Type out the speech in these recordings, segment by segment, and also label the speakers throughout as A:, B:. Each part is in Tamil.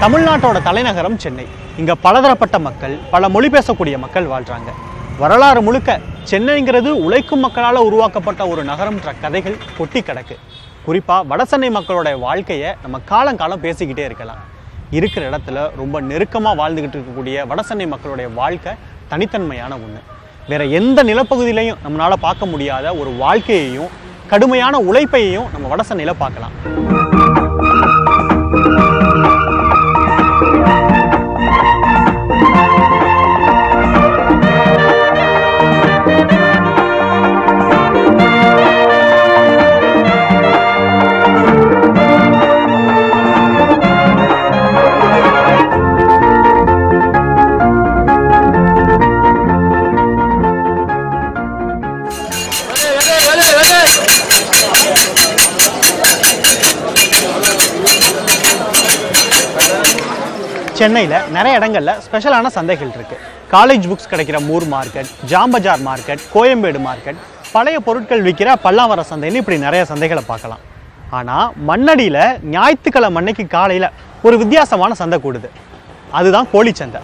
A: தமிழ்நாட்டோட தலைநகரம் சென்னை இங்க பலதரப்பட்ட மக்கள் பல மொழி பேசக்கூடிய மக்கள் வாழ்றாங்க வரலாறு முழுக்க சென்னைங்கிறது உழைக்கும் மக்களால் உருவாக்கப்பட்ட ஒரு நகரம்ன்ற கதைகள் கொட்டி கிடக்கு குறிப்பா வடசென்னை மக்களோட வாழ்க்கையை நம்ம காலங்காலம் பேசிக்கிட்டே இருக்கலாம் இருக்கிற இடத்துல ரொம்ப நெருக்கமா வாழ்ந்துகிட்டு இருக்கக்கூடிய வடசென்னை மக்களுடைய வாழ்க்கை தனித்தன்மையான ஒண்ணு வேற எந்த நிலப்பகுதியிலையும் நம்மளால பார்க்க முடியாத ஒரு வாழ்க்கையையும் கடுமையான உழைப்பையும் நம்ம வடசென்னையில பார்க்கலாம் சென்னையில் நிறைய இடங்கள்ல ஸ்பெஷலான சந்தைகள் இருக்கு காலேஜ் புக்ஸ் கிடைக்கிற Moore market Jambazar market Koyambedu market பழைய பொருட்கள் விற்கிற பல்லாவர சந்தைன்னு இப்படி நிறைய சந்தைகளை பார்க்கலாம் ஆனால் மண்ணடியில் ஞாயிற்றுக்கிழமை அன்னைக்கு காலையில் ஒரு வித்தியாசமான சந்தை கூடுது அதுதான் கோழிச்சந்தை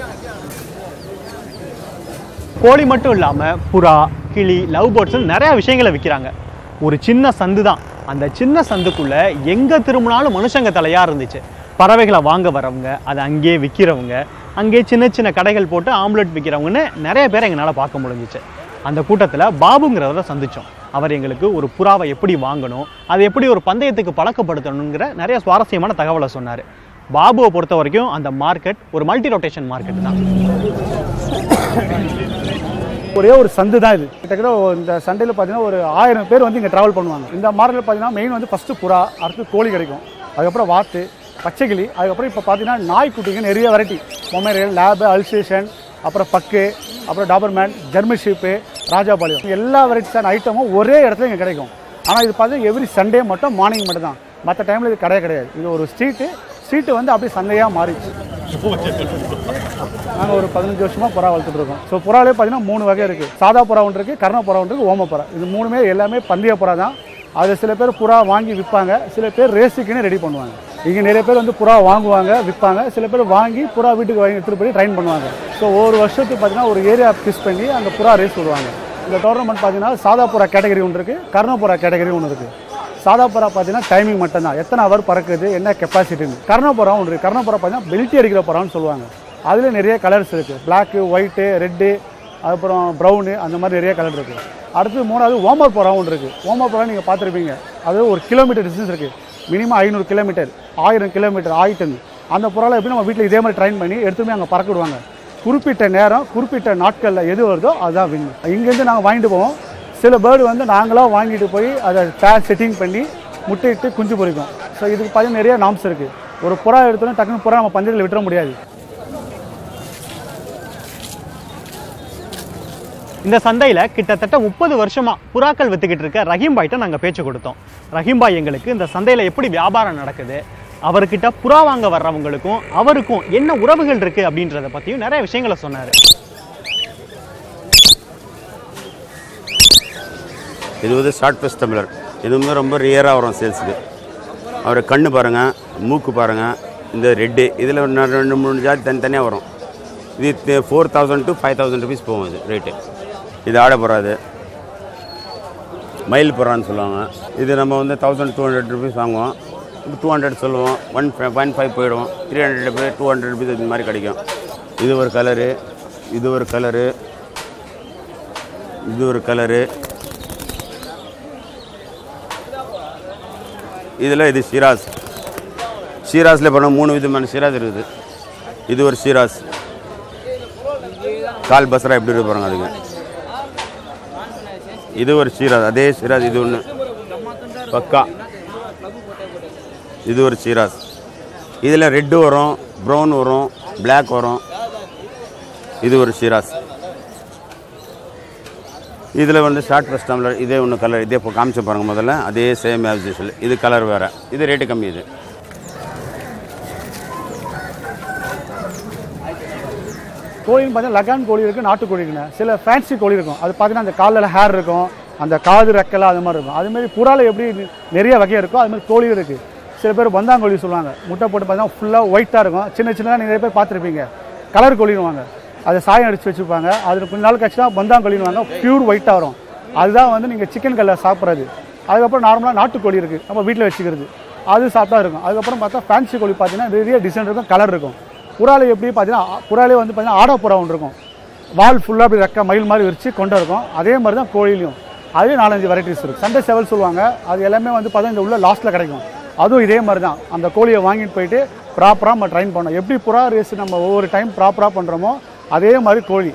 A: கோழி மட்டும் இல்லாமல் புறா கிளி லவ் பேர்ட்ஸ்னு நிறைய விஷயங்களை விற்கிறாங்க ஒரு சின்ன சந்து தான் அந்த சின்ன சந்துக்குள்ள எங்கே திரும்பினாலும் மனுஷங்க தலையாக இருந்துச்சு பறவைகளை வாங்க வரவங்க அதை அங்கேயே விற்கிறவங்க அங்கேயே சின்ன சின்ன கடைகள் போட்டு ஆம்லெட் விற்கிறவங்கன்னு நிறைய பேரை எங்களால் பார்க்க முடிஞ்சிச்சு அந்த கூட்டத்தில் பாபுங்கிறவரை சந்தித்தோம் அவர் எங்களுக்கு ஒரு புறாவை எப்படி வாங்கணும் அதை எப்படி ஒரு பந்தயத்துக்கு பழக்கப்படுத்தணுங்கிற நிறைய சுவாரஸ்யமான தகவலை சொன்னார் பாபுவை பொறுத்த வரைக்கும் அந்த மார்க்கெட் ஒரு மல்டி ரொட்டேஷன் மார்க்கெட் தான்
B: ஒரே ஒரு சந்து தான் இது கிட்டத்தட்ட ஒரு- இந்த சண்டையில் பார்த்தீங்கன்னா ஒரு ஆயிரம் பேர் வந்து இங்கே ட்ராவல் பண்ணுவாங்க இந்த மார்க்கெட்டில் பார்த்தீங்கன்னா மெயின் வந்து ஃபஸ்ட்டு புறா அடுத்து கோழி கிடைக்கும் அதுக்கப்புறம் வாத்து பச்சைக்கிளி அதுக்கப்புறம் இப்போ பார்த்தீங்கன்னா நாய்க்குட்டிங்க நிறைய வெரைட்டி பொமேரியல் லேபு அல்சேஷன் அப்புறம் பக்கு அப்புறம் டாபர்மேன் ஜெர்மன் ஷீப்பு ராஜாபாளையம் எல்லா வெரைட்டிஸான ஐட்டமும் ஒரே இடத்துல இங்கே கிடைக்கும் ஆனால் இது பார்த்தீங்கன்னா எவ்ரி சண்டே மட்டும் மார்னிங் மட்டும் தான் மற்ற டைமில் இது கிடையாது கிடையாது இது ஒரு ஸ்ட்ரீட்டு ஸ்ட்ரீட்டு வந்து அப்படியே சந்தையாக மாறிடுச்சு நாங்கள் ஒரு பதினஞ்சு வருஷமாக புறா வளர்த்துட்டு இருக்கோம் ஸோ புறாலே பார்த்தீங்கன்னா மூணு வகை இருக்குது சாதா புறா ஒன்று இருக்குது கர்ண புறா ஒன்று இருக்குது ஓம புறா இது மூணுமே எல்லாமே பந்தய புறா தான் அது சில பேர் புறா வாங்கி விற்பாங்க சில பேர் ரேஸுக்குன்னு ரெடி பண்ணுவாங்க இங்கே நிறைய பேர் வந்து புறா வாங்குவாங்க விற்பாங்க சில பேர் வாங்கி புறா வீட்டுக்கு வாங்கி எடுத்துகிட்டு போய் ட்ரைன் பண்ணுவாங்க ஸோ ஒரு வருஷத்துக்கு பார்த்தீங்கன்னா ஒரு ஏரியா ஃபிக்ஸ் பண்ணி அந்த புறா ரேஸ் விடுவாங்க இந்த டோர்னமெண்ட் பார்த்தீங்கன்னா சாதா புறா கேட்டகரி ஒன்று இருக்குது கர்ண புறா கேட்டகரி ஒன்று இருக்குது சாதா புறா பார்த்தீங்கன்னா டைமிங் மட்டும்தான் எத்தனை ஹவர் பறக்குது என்ன கெப்பாசிட்டின்னு கர்ணப்புறா ஒன்று இருக்குது கர்ணப்புறா பார்த்தீங்கன்னா பெல்ட்டி அடிக்கிற புறான்னு சொல்லுவாங்க அதில் நிறைய கலர்ஸ் இருக்குது பிளாக்கு ஒயிட்டு ரெட்டு அப்புறம் ப்ரௌனு அந்த மாதிரி நிறைய கலர் இருக்குது அடுத்து மூணாவது ஓமர் புறா ஒன்று இருக்குது ஓமர் புறா நீங்கள் பார்த்துருப்பீங்க அது ஒரு கிலோமீட்டர் டிஸ்டன்ஸ் இருக்குது மினிமம் ஐநூறு கிலோமீட்டர் ஆயிரம் கிலோமீட்டர் ஆயிரத்து அந்த புறாவில் எப்படி நம்ம வீட்டில் இதே மாதிரி ட்ரைன் பண்ணி எடுத்துமே அங்கே பறக்க விடுவாங்க குறிப்பிட்ட நேரம் குறிப்பிட்ட நாட்களில் எது வருதோ அதுதான் வின் இங்கேருந்து நாங்கள் வாங்கிட்டு போவோம் சில பேர்டு வந்து நாங்களாக வாங்கிட்டு போய் அதை பேர் செட்டிங் பண்ணி முட்டையிட்டு குஞ்சு பொரிக்கும் ஸோ இதுக்கு பார்த்தீங்கன்னா நிறைய நாம்ஸ் இருக்குது ஒரு புறா எடுத்தோன்னே டக்குனு புறா நம்ம பந்தயத்தில் விட்டுற முடியாது
A: இந்த சந்தையில் கிட்டத்தட்ட முப்பது வருஷமா புறாக்கள் வித்துக்கிட்டு இருக்க ரஹீம் பாய்ட்ட நாங்கள் பேச்சு கொடுத்தோம் ரஹீம் பாய் எங்களுக்கு இந்த சந்தையில் எப்படி வியாபாரம் நடக்குது அவர்கிட்ட புறா வாங்க வர்றவங்களுக்கும் அவருக்கும் என்ன உறவுகள் இருக்கு அப்படின்றத பற்றியும் நிறைய விஷயங்களை சொன்னார்
C: இது வந்து ஷார்ட் ஃபேஸ் டம்ளர் இதுவுமே ரொம்ப ரியராக வரும் சேல்ஸுக்கு அவர் கண்ணு பாருங்கள் மூக்கு பாருங்கள் இந்த ரெட்டு இதில் ரெண்டு மூணு ஜாதி தனித்தனியாக வரும் இது four thousand to five thousand rupees போகும் இது ரேட்டு இது ஆடை போகிறாது மயில் புறான்னு சொல்லுவாங்க இது நம்ம வந்து தௌசண்ட் டூ ஹண்ட்ரட் ருபீஸ் வாங்குவோம் இப்போ டூ ஹண்ட்ரட் சொல்லுவோம் ஒன் ஒன் ஃபைவ் போயிடும் த்ரீ ஹண்ட்ரட் போய் டூ ஹண்ட்ரட் ருபீஸ் இந்த மாதிரி கிடைக்கும் இது ஒரு கலரு இது ஒரு கலரு இது ஒரு கலரு இதில் இது ஷிராஸ் ஷிராஸில் பண்ண மூணு விதமான ஷிராஸ் இருக்குது இது ஒரு ஷிராஸ் கால் பசரா எப்படி இருக்கு பாருங்க அதுங்க இது ஒரு ஷிராஸ் அதே ஷிராஸ் இது ஒன்று பக்கா இது ஒரு ஷிராஸ் இதில் ரெட்டு வரும் ப்ரௌன் வரும் Black வரும் இது ஒரு ஷிராஸ் இதில் வந்து ஷார்ட் ப்ரெஸ் டம்ளர் இதே ஒன்று கலர் இதே இப்போ காமிச்சு பாருங்க முதல்ல அதே சேம் ஆஸ் யூஷுவல் இது கலர் வேறு இது ரேட்டு கம்மி இது
B: கோழின்னு பார்த்தீங்கன்னா லகான் கோழி இருக்குது நாட்டுக்கோழி இருக்குண்ணே சில ஃபேன்சி கோழி இருக்கும் அது பார்த்தீங்கன்னா அந்த காலில் ஹேர் இருக்கும் அந்த காது ரெக்கலை அது மாதிரி இருக்கும் அதுமாரி புறால எப்படி நி- நிறைய வகை இருக்கோ அது மாதிரி கோழியும் இருக்குது சில பேர் பந்தாங்கோழி சொல்லுவாங்க முட்டை போட்டு பார்த்தீங்கன்னா ஃபுல்லாக ஒயிட்டாக இருக்கும் சின்ன சின்னதாக நிறைய பேர் பார்த்துருப்பீங்க கலர் கோழின்னுவாங்க அதை சாயம் அடித்து வச்சுருப்பாங்க அதில் கொஞ்ச நாள் கழிச்சுனா பந்தாங்கோழின்னுவாங்க பியூர் ஒயிட்டாக வரும் அதுதான் வந்து நீங்கள் சிக்கன் கல்ல சாப்பிட்றது அதுக்கப்புறம் நார்மலாக நாட்டுக்கோழி இருக்குது நம்ம வீட்டில் வச்சுக்கிறது அது சாப்பிட்டா இருக்கும் அதுக்கப்புறம் பார்த்தா ஃபேன்சி கோழி பார்த்தீங்கன்னா நிறைய டிசைன் இருக்கும் கலர் இருக்கும் புறாலே எப்படி பார்த்தீங்கன்னா புறாலே வந்து பார்த்தீங்கன்னா ஆடா புறா ஒன்று இருக்கும் வால் ஃபுல்லாக அப்படி ரெக்க மயில் மாதிரி விரிச்சு கொண்டு இருக்கும் அதே மாதிரி தான் கோழிலையும் அதே நாலஞ்சு வெரைட்டிஸ் இருக்குது சண்டை செவல் சொல்லுவாங்க அது எல்லாமே வந்து பார்த்தா இந்த உள்ள லாஸ்ட்டில் கிடைக்கும் அதுவும் இதே மாதிரி தான் அந்த கோழியை வாங்கிட்டு போயிட்டு ப்ராப்பராக நம்ம ட்ரைன் பண்ணோம் எப்படி புறா ரேஸ் நம்ம ஒவ்வொரு டைம் ப்ராப்பராக பண்ணுறோமோ அதே மாதிரி கோழி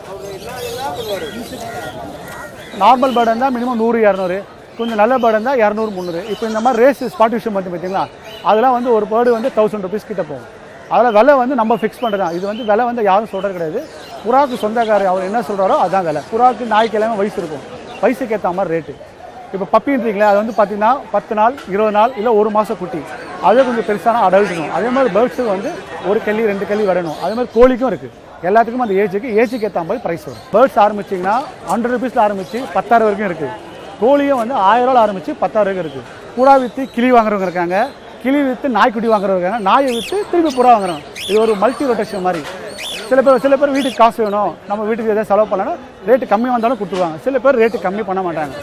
B: நார்மல் பேர்டு இருந்தால் மினிமம் நூறு இரநூறு கொஞ்சம் நல்ல பேர்டு இருந்தால் இரநூறு முந்நூறு இப்போ இந்த மாதிரி ரேஸ் ஸ்பாட் விஷயம் வந்து பார்த்தீங்களா அதெல்லாம் வந்து ஒரு பேர்டு வந்து தௌசண்ட் ருபீஸ் கிட்ட போகும் அதில் விலை வந்து நம்ம ஃபிக்ஸ் பண்ணுறது இது வந்து விலை வந்து யாரும் சொல்கிறது கிடையாது புறாக்கு சொந்தக்காரர் அவர் என்ன சொல்கிறாரோ அதான் விலை புறாக்கு நாய்க்கு எல்லாமே வயசு இருக்கும் வயசுக்கு ஏற்ற மாதிரி ரேட்டு இப்போ பப்பின்றீங்களே அது வந்து பார்த்தீங்கன்னா பத்து நாள் இருபது நாள் இல்லை ஒரு மாதம் குட்டி அதே கொஞ்சம் பெருசான அடல்ட்டுணும் அதே மாதிரி பேர்ட்ஸுக்கு வந்து ஒரு கல்லி ரெண்டு கல்லி வரணும் அதே மாதிரி கோழிக்கும் இருக்குது எல்லாத்துக்கும் அந்த ஏஜுக்கு ஏஜுக்கு ஏற்ற மாதிரி ப்ரைஸ் வரும் பேர்ட்ஸ் ஆரம்பிச்சிங்கன்னா ஹண்ட்ரட் ருபீஸில் ஆரம்பித்து பத்தாயிரம் வரைக்கும் இருக்குது கோழியும் வந்து ஆயிரம் ரூபாய் ஆரம்பித்து பத்தாயிரம் வரைக்கும் இருக்குது புறா விற்று கிளி வாங்குறவங்க இருக்காங்க கிளி விற்று நாய்க்குட்டி வாங்குறவங்க இருக்காங்க நாயை விற்று திருப்பி புறா வாங்குறோம் இது ஒரு மல்டி ரொட்டேஷன் மாதிரி சில பேர் சில பேர் வீட்டுக்கு காசு வேணும் நம்ம வீட்டுக்கு எதாவது செலவு பண்ணலாம் ரேட்டு கம்மி வந்தாலும் கொடுத்துருவாங்க சில பேர் ரேட்டு கம்மி பண்ண மாட்டாங்க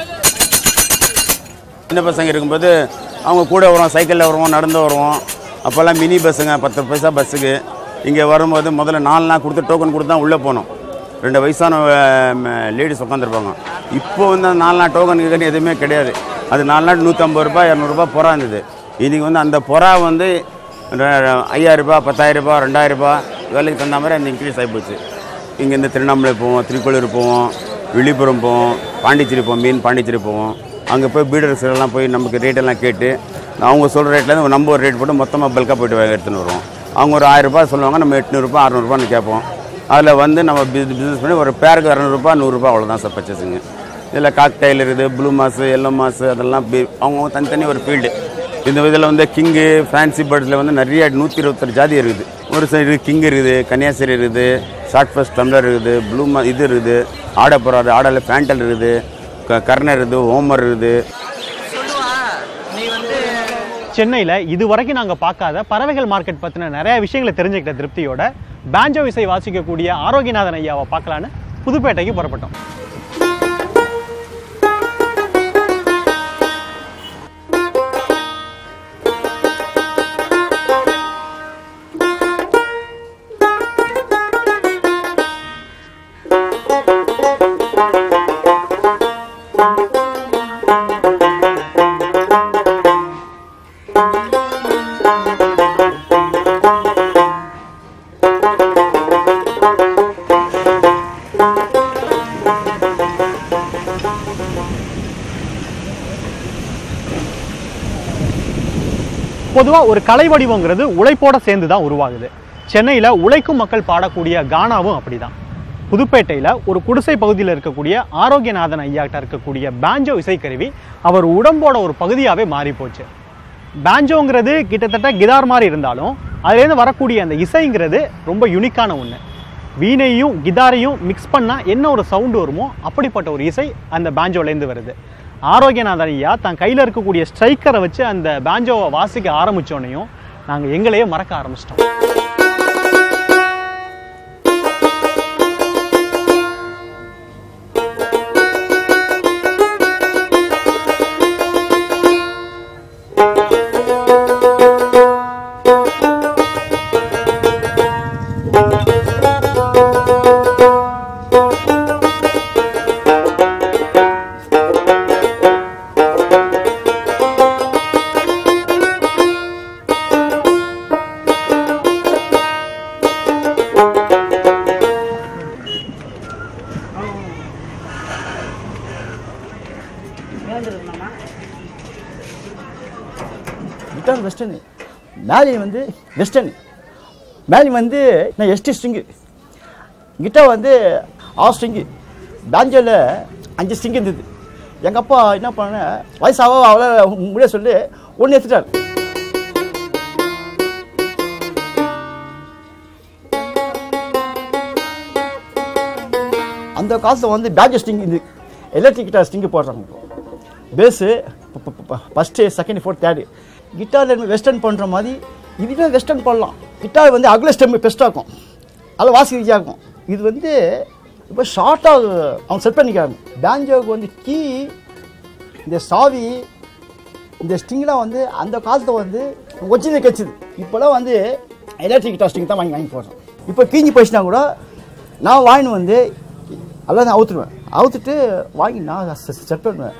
C: சின்ன பசங்க இருக்கும்போது அவங்க கூட வருவோம் சைக்கிளில் வருவோம் நடந்து வருவோம் அப்போல்லாம் மினி பஸ்ஸுங்க பத்து பைசா பஸ்ஸுக்கு இங்கே வரும்போது முதல்ல நாலு நாள் கொடுத்து டோக்கன் கொடுத்து தான் உள்ளே போனோம் ரெண்டு வயசான லேடிஸ் உட்காந்துருப்பாங்க இப்போ வந்து அந்த நாலு நாள் டோக்கன் கீக்கன் எதுவுமே கிடையாது அது நாலு நாள் நூற்றம்பது ரூபாய் இரநூறுபா புறா இருந்தது இன்றைக்கி வந்து அந்த புறா வந்து ஐயாயிரரூபா பத்தாயிரரூபா ரெண்டாயிரரூபா வேலைக்கு தகுந்த மாதிரி அந்த இன்க்ரீஸ் ஆகி போச்சு இங்கேருந்து திருவண்ணாமலை போவோம் திருக்கோளூர் போவோம் விழுப்புரம் போவோம் பாண்டிச்சேரி போவோம் மீன் பாண்டிச்சேரி போவோம் அங்கே போய் பீடர்ஸ் எல்லாம் போய் நமக்கு ரேட்டெல்லாம் கேட்டு அவங்க சொல்கிற ரேட்லேருந்து நம்ம ஒரு ரேட் போட்டு மொத்தமாக பல்காக போயிட்டு வாங்க எடுத்துன்னு வருவோம் அவங்க ஒரு ஆயிரரூபா சொல்லுவாங்க நம்ம எட்நூறுபா அறநூறுபான்னு கேட்போம் அதில் வந்து நம்ம பிஸ்னஸ் பண்ணி ஒரு பேருக்கு இரநூறுபா நூறுரூபா அவ்வளோதான் சார் பர்ச்சேஸுங்க இதில் காக்டைல் இருக்குது ப்ளூ மாஸு எல்லோ மாஸு அதெல்லாம் பி- அவங்க தனித்தனி ஒரு ஃபீல்டு இந்த இதில் வந்து கிங்கு ஃபேன்சி பேர்ட்ஸில் வந்து நிறைய நூற்றி இருபத்தொரு ஜாதி இருக்குது ஒரு சைடு கிங் இருக்குது கன்னியாசரி இருக்குது ஷார்ட் ஃபஸ்ட் டம்ளர் இருக்குது ப்ளூ மா இது இருக்குது ஆடப்புறா ஆடல ஃபேண்டல் இருக்குது க கர்னர் இருக்குது ஹோமர் இருக்குது
A: சென்னையில் இது வரைக்கும் நாங்கள் பார்க்காத பறவைகள் மார்க்கெட் பற்றின நிறைய விஷயங்களை தெரிஞ்சுக்கிட்ட திருப்தியோட பேஞ்சோ இசை வாசிக்கக்கூடிய ஆரோக்கியநாதன் ஐயாவை பார்க்கலான்னு புதுப்பேட்டைக்கு புறப்பட்டோம் பொதுவாக ஒரு கலை வடிவங்கிறது உழைப்போட சேர்ந்து தான் உருவாகுது சென்னையில் உழைக்கும் மக்கள் பாடக்கூடிய கானாவும் அப்படிதான் புதுப்பேட்டையில் ஒரு குடிசை பகுதியில் இருக்கக்கூடிய ஆரோக்கியநாதன் ஐயாட்ட இருக்கக்கூடிய பேஞ்சோ இசைக்கருவி அவர் உடம்போட ஒரு பகுதியாகவே மாறி போச்சு பேஞ்சோங்கிறது கிட்டத்தட்ட கிதார் மாதிரி இருந்தாலும் அதுலேருந்து வரக்கூடிய அந்த இசைங்கிறது ரொம்ப யுனிக்கான ஒன்று வீணையும் கிதாரையும் மிக்ஸ் பண்ணால் என்ன ஒரு சவுண்டு வருமோ அப்படிப்பட்ட ஒரு இசை அந்த பேஞ்சோலேருந்து வருது ஆரோக்கியநாதன் ஐயா தன் கையில் இருக்கக்கூடிய ஸ்ட்ரைக்கரை வச்சு அந்த பேஞ்சோவை வாசிக்க ஆரம்பித்தோன்னையும் நாங்கள் எங்களையே மறக்க ஆரம்பிச்சிட்டோம்
D: கிட்டார் வெஸ்டர்னு மேலி வந்து வெஸ்டர்ன் மேலி வந்து நான் எஸ்டி ஸ்ட்ரிங்கு கிட்டார் வந்து ஆறு ஸ்ட்ரிங்கு பேஞ்சோவில் அஞ்சு ஸ்ட்ரிங் இருந்தது எங்கள் அப்பா என்ன பண்ண வயசாக அவ்வளோ முடிய சொல்லி ஒன்று எடுத்துட்டார் அந்த காலத்தில் வந்து பேஜ் ஸ்டிங் இது எலக்ட்ரிக் கிட்டார் ஸ்டிங்கு போடுறாங்க bass first second fourth third guitar western பண்ணுற மாதிரி இதுவே வெஸ்டர்ன் பண்ணலாம் கிட்டார் வந்து அகல ஸ்டெம் பெஸ்ட்டாக இருக்கும் அதில் வாசி ஈஸியாக இருக்கும் இது வந்து இப்போ ஷார்ட்டாக அவங்க செட் பண்ணிக்கிறாங்க பேஞ்சோவுக்கு வந்து கீ இந்த சாவி இந்த ஸ்டிங்லாம் வந்து அந்த காலத்தில் வந்து ஒரிஜினல் கிடச்சிது இப்போலாம் வந்து எலக்ட்ரிக் கிட்டார் ஸ்டிங் தான் வாங்கி வாங்கி போடுறோம் இப்போ கீஞ்சி போயிடுச்சுனா கூட நான் வாங்கின்னு வந்து எல்லாம் நான் அவுத்துருவேன் அவுத்துட்டு வாங்கி நான் செட் பண்ணுவேன்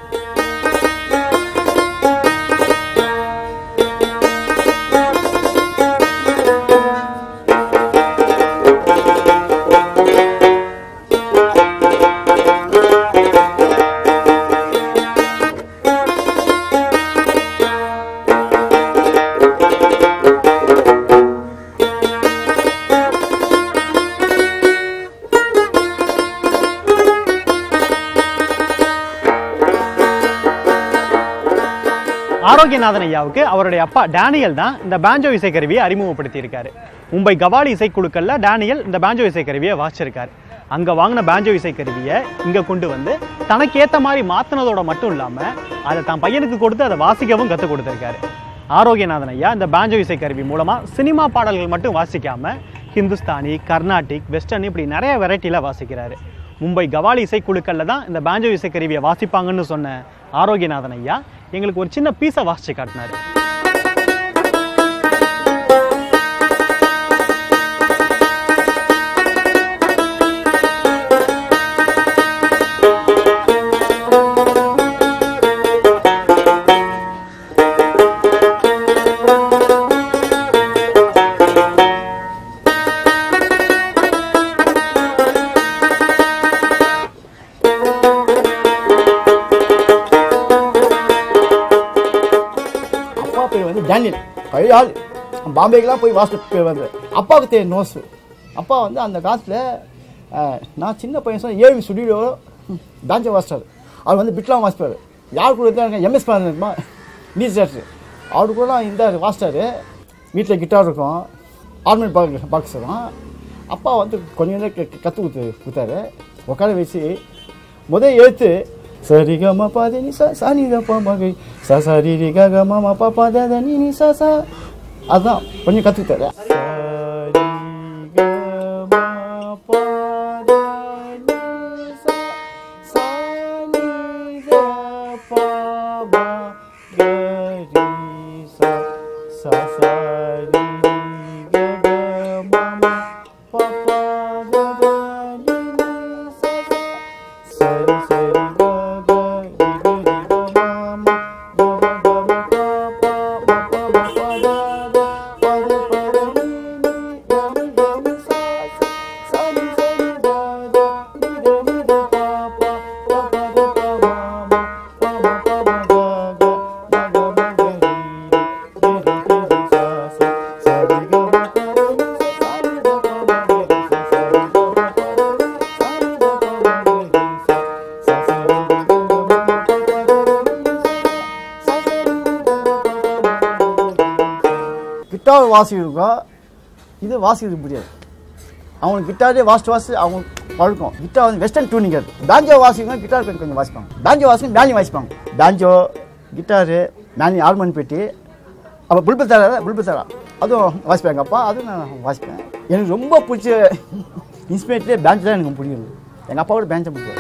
A: ஆரோக்கியநாதன் ஐயாவுக்கு அவருடைய அப்பா டேனியல் தான் இந்த பேஞ்சோ இசைக்கருவியை அறிமுகப்படுத்தி இருக்காரு மும்பை கவாலி இசைக்குழுக்கள்ல டேனியல் இந்த பேஞ்சோ இசைக்கருவியை வாசிச்சிருக்காரு அங்க வாங்கின பேஞ்சோ இசைக்கருவியை இங்க கொண்டு வந்து தனக்கு ஏத்த மாதிரி மாத்தினதோட மட்டும் இல்லாம அதை தான் பையனுக்கு கொடுத்து அதை வாசிக்கவும் கற்றுக் கொடுத்திருக்காரு ஆரோக்கியநாதன் ஐயா இந்த பேஞ்சோ இசைக்கருவி மூலமா சினிமா பாடல்கள் மட்டும் வாசிக்காம ஹிந்துஸ்தானி கர்நாடிக் வெஸ்டர்ன் இப்படி நிறைய வெரைட்டியில் வாசிக்கிறாரு மும்பை கவாலி இசைக்குழுக்கள்ல தான் இந்த பேஞ்சோ இசைக்கருவியை வாசிப்பாங்கன்னு சொன்ன ஆரோக்கியநாதன் ஐயா எங்களுக்கு ஒரு சின்ன பீஸை வாசிச்சு காட்டினாரு
D: அப்பா பேர் வந்து டேனியல் பழைய ஆள் பாம்பேக்கெலாம் போய் வாசிட்டு பேர் வந்து அப்பாவுக்கு தெரியும் நோஸு அப்பா வந்து அந்த காலத்தில் நான் சின்ன பையன் சொன்ன ஏவி ஸ்டுடியோ டான்ஸை வாசிட்டார் அவர் வந்து பிட்லாம் வாசிப்பார் யார் கூட இருந்தாங்க எம்எஸ் பண்ணுமா நீ சார் அவரு கூட இந்த வாசிட்டார் வீட்டில் கிட்டார் இருக்கும் ஆர்மெண்ட் பாக்ஸ் பாக்ஸ் இருக்கும் அப்பா வந்து கொஞ்சம் நேரம் கற்று கொடுத்து கொடுத்தாரு உட்கார வச்சு முதல் எழுத்து சரிகம பாத நி சா சா நி க ப ம கை சா சா ரி ரி க க ம ம ப ப த த நி நி சா சா அதான் கொஞ்சம் கற்றுக்கிட்டாரு கிட்டார் வாசிக்கிறதுக்கும் இது வாசிக்கிறது முடியாது அவங்களுக்கு கிட்டாரே வாசிட்டு வாசி அவங்க பழக்கம் கிட்டார் வந்து வெஸ்டர்ன் டியூனிங் அது பேஞ்சோ வாசிக்கணும் கிட்டார் கொஞ்சம் கொஞ்சம் வாசிப்பாங்க பேஞ்சோ வாசிக்கும் மேனி வாசிப்பாங்க பேஞ்சோ கிட்டாரு மேனி ஹார்மோன் பெட்டி அப்போ புல்பு தர புல்பு தரா அதுவும் வாசிப்பாங்க அப்பா அதுவும் நான் வாசிப்பேன் எனக்கு ரொம்ப பிடிச்ச இன்ஸ்பிரேட்லேயே பேஞ்ச் தான் எனக்கு பிடிக்கும் எங்கள் அப்பாவோட பேஞ்சை பிடிக்கும்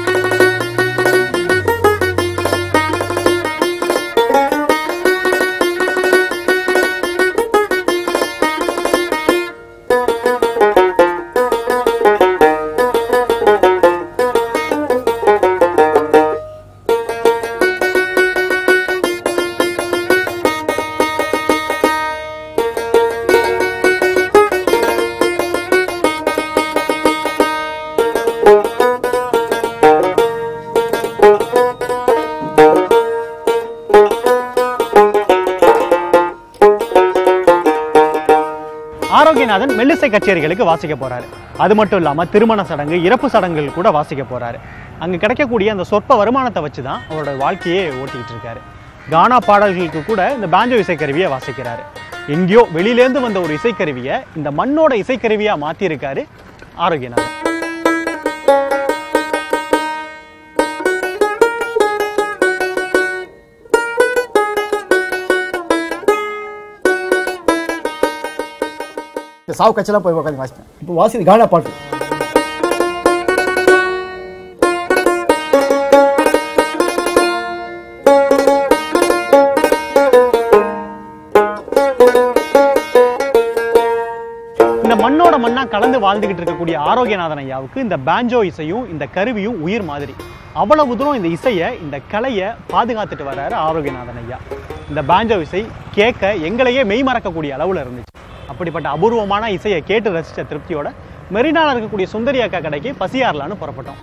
A: ஆரோக்கியநாதன் மெல்லிசை கச்சேரிகளுக்கு வாசிக்க போறாரு அது மட்டும் இல்லாம திருமண சடங்கு இறப்பு சடங்குகள் கூட வாசிக்க போறாரு அங்க கிடைக்கக்கூடிய அந்த சொற்ப வருமானத்தை வச்சு தான் அவரோட வாழ்க்கையே ஓட்டிக்கிட்டு இருக்காரு கானா பாடல்களுக்கு கூட இந்த பேஞ்சோ இசைக்கருவியை வாசிக்கிறாரு எங்கேயோ வெளியிலேருந்து வந்த ஒரு இசைக்கருவியை இந்த மண்ணோட இசைக்கருவியா மாத்தியிருக்காரு ஆரோக்கியநாதன்
D: சாவு கட்சியெல்லாம் போய் உட்காந்து வாசிப்பேன் இப்போ வாசி கானா பாட்டு
A: இந்த மண்ணோட மண்ணா கலந்து வாழ்ந்துகிட்டு இருக்கக்கூடிய ஆரோக்கியநாதன் ஐயாவுக்கு இந்த பேஞ்சோ இசையும் இந்த கருவியும் உயிர் மாதிரி அவ்வளவு தூரம் இந்த இசையை இந்த கலையை பாதுகாத்துட்டு வர்றாரு ஆரோக்கியநாதன் ஐயா இந்த பேஞ்சோ இசை கேட்க எங்களையே மெய்மறக்கக்கூடிய அளவுல இருந்துச்சு அப்படிப்பட்ட அபூர்வமான இசையை கேட்டு ரசிச்ச திருப்தியோட மெரினால இருக்கக்கூடிய சுந்தரி அக்கா கடைக்கு பசியாரலான்னு புறப்பட்டோம்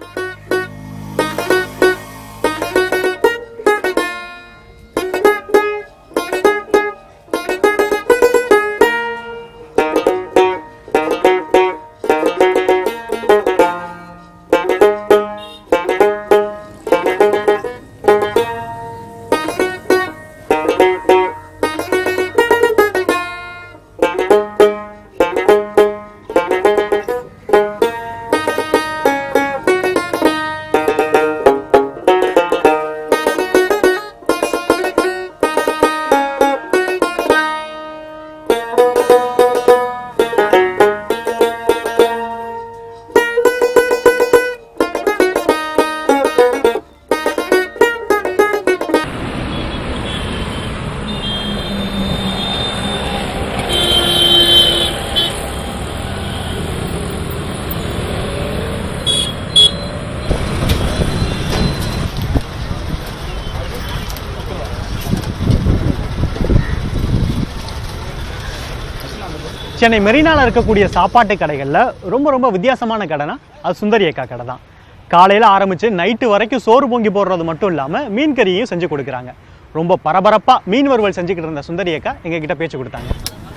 A: சென்னை மெரினால இருக்கக்கூடிய சாப்பாட்டு கடைகளில் ரொம்ப ரொம்ப வித்தியாசமான கடைனா அது சுந்தரி அக்கா கடை தான் காலையில் ஆரம்பித்து நைட்டு வரைக்கும் சோறு பொங்கி போடுறது மட்டும் இல்லாமல் மீன் கறியும் செஞ்சு கொடுக்குறாங்க ரொம்ப பரபரப்பாக மீன் வறுவல் செஞ்சுக்கிட்டு இருந்த சுந்தரி அக்கா எங்ககிட்ட பேச்சு கொடுத்தாங்க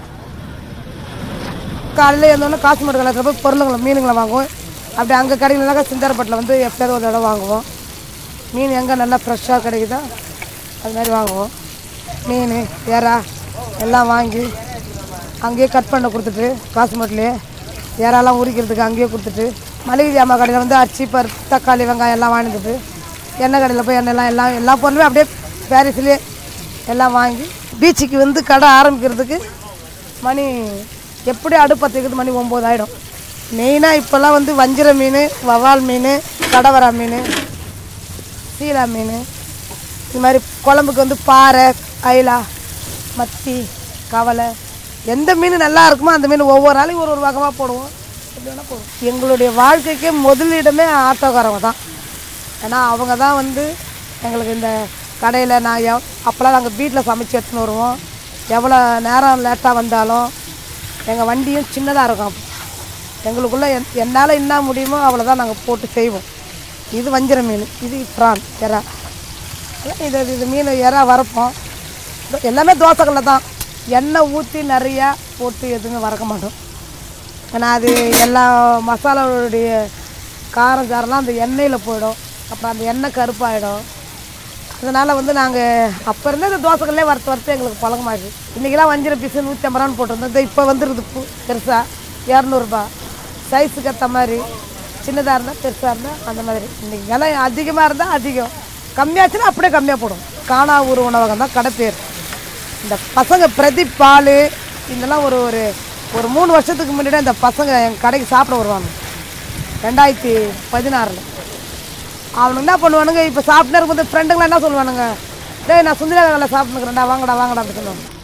E: காலையில் எழுந்தோடனே காசிமேடு கலக்கிற போய் பொருளுங்களை மீனுங்களை வாங்குவோம் அப்படி அங்கே கடையிலனாக்கா சிந்தாரப்பட்டில் வந்து எப்பயாவது ஒரு தடவை வாங்குவோம் மீன் எங்கே நல்லா ஃப்ரெஷ்ஷாக கிடைக்குதோ அது மாதிரி வாங்குவோம் மீன் எறா எல்லாம் வாங்கி அங்கேயே கட் பண்ண கொடுத்துட்டு காசிமேட்லேயே எறாலாம் உரிக்கிறதுக்கு அங்கேயே கொடுத்துட்டு மளிகை ஜாமான் கடையில் வந்து அரிசி பருப்பு தக்காளி வெங்காயம் எல்லாம் வாங்கிட்டு எண்ணெய் கடையில் போய் எண்ணெய்லாம் எல்லாம் எல்லா பொருளுமே அப்படியே பாரிஸ்லேயே எல்லாம் வாங்கி பீச்சுக்கு வந்து கடை ஆரம்பிக்கிறதுக்கு மணி எப்படி அடுப்பத்துக்கு மணி ஒம்பது ஆகிடும் மெயினாக இப்போல்லாம் வந்து வஞ்சிர மீன் வவ்வால் மீன் கடவரா மீன் சீலா மீன் இது மாதிரி குழம்புக்கு வந்து பாறை அயிலா மத்தி கவலை எந்த மீன் நல்லா இருக்குமோ அந்த மீன் ஒவ்வொரு நாளைக்கும் ஒரு ஒரு வகமாக போடுவோம் எப்படி வேணால் போடுவோம் எங்களுடைய வாழ்க்கைக்கே முதலிடமே ஆட்டோக்காரவங்க தான் ஏன்னா அவங்க தான் வந்து எங்களுக்கு இந்த கடையில் நான் எவ் அப்போல்லாம் நாங்கள் வீட்டில் சமைச்சு எடுத்துன்னு வருவோம் எவ்வளோ நேரம் லேட்டாக வந்தாலும் எங்கள் வண்டியும் சின்னதாக இருக்கும் அப்போ. எங்களுக்குள்ளே என் என்னால் என்ன முடியுமோ அவ்வளோதான் நாங்கள் போட்டு செய்வோம் இது வஞ்சிர மீன் இது ப்ரான் எறா அதான் இது இது மீன் எறா வறுப்போம் இது எல்லாமே தோசைக்கல்ல தான் எண்ணெய் ஊற்றி நிறையா போட்டு எதுவுமே வறக்க மாட்டோம் ஏன்னா அது எல்லா மசாலாவுடைய காரம் சாரெல்லாம் அந்த எண்ணெயில் போயிடும் அப்புறம் அந்த எண்ணெய் கருப்பாயிடும் அதனால் வந்து நாங்கள் அப்போ இருந்தே இந்த தோசைக்கல்லே வறுத்து வறுத்து எங்களுக்கு பழக்கமாச்சு இன்றைக்கெல்லாம் வஞ்சிர பீஸு நூற்றி ஐம்பது ரூபான்னு போட்டிருந்தோம் இது இப்போ வந்துருக்குது பூ பெருசாக இரநூறுபா சைஸுக்கு ஏற்ற மாதிரி சின்னதாக இருந்தால் பெருசாக இருந்தால் அந்த மாதிரி இன்றைக்கி விலை அதிகமாக இருந்தால் அதிகம் கம்மியாச்சுன்னா அப்படியே கம்மியாக போடும் காணா ஊர் உணவகம் தான் கடை பேர் இந்த பசங்க பிரதீப் பால் இதெல்லாம் ஒரு ஒரு ஒரு மூணு வருஷத்துக்கு முன்னாடி இந்த பசங்க எங்கள் கடைக்கு சாப்பிட வருவாங்க ரெண்டாயிரத்தி பதினாறில் அவனுங்க என்ன பண்ணுவானுங்க இப்போ சாப்பிட்டு இருக்கும்போது ஃப்ரெண்டுங்களாம் என்ன சொல்லுவானுங்க டேய் நான் சுந்தரகாவில் சாப்பிட்டுக்கிறேன்டா வாங்கடா வாங்கடா அப்படி சொல்லுவாங்க